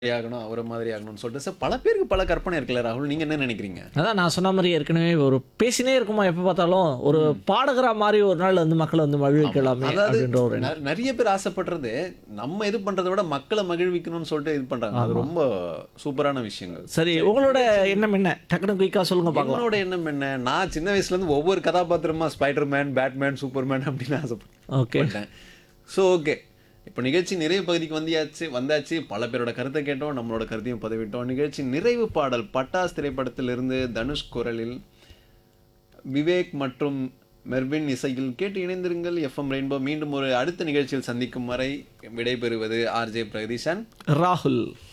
ஆகணும் அவரை மாதிரி ஆகணும்னு சொல்லிட்டு சார் பல பேருக்கு பல கற்பனை இருக்குல்ல ராகுல் நீங்க என்ன நினைக்கிறீங்க அதான் நான் சொன்ன மாதிரி ஏற்கனவே ஒரு பேசினே இருக்குமா எப்போ பார்த்தாலும் ஒரு பாடகரா மாதிரி ஒரு நாள் வந்து மக்களை வந்து மகிழ்விக்கலாமே அதாவது அப்படின்ற ஒரு எண்ணம். ந- நிறைய பேர் ஆசைப்படுறது நம்ம இது பண்றதை விட மக்களை மகிழ்விக்கணும்னு சொல்லிட்டு இது பண்றாங்க அது ரொம்ப சூப்பரான விஷயங்கள் சரி உங்களோட எண்ணம் என்ன டக்குனு குயிக்காக சொல்லுங்க பார்க்கலாம் என்னோட எண்ணம் என்ன நான் சின்ன வயசுல இருந்து ஒவ்வொரு கதாபாத்திரமா ஸ்பைடர் மேன் பேட்மேன் சூப்பர்மேன் அப்படின்னு ஆசைப்பட்டேன் ஓகே ஸோ ஓகே இப்போ நிகழ்ச்சி நிறைவு பகுதிக்கு வந்தியாச்சு வந்தாச்சு பல பேரோட கருத்தை கேட்டோம் நம்மளோட கருத்தையும் பதிவிட்டோம் நிகழ்ச்சி நிறைவு பாடல் பட்டாஸ் திரைப்படத்திலிருந்து தனுஷ் குரலில் விவேக் மற்றும் மெர்வின் இசையில் கேட்டு இணைந்திருங்கள் எஃப்எம் ரெயின்போ மீண்டும் ஒரு அடுத்த நிகழ்ச்சியில் சந்திக்கும் வரை விடைபெறுவது ஆர்ஜே பிரகதீஷன் ராகுல்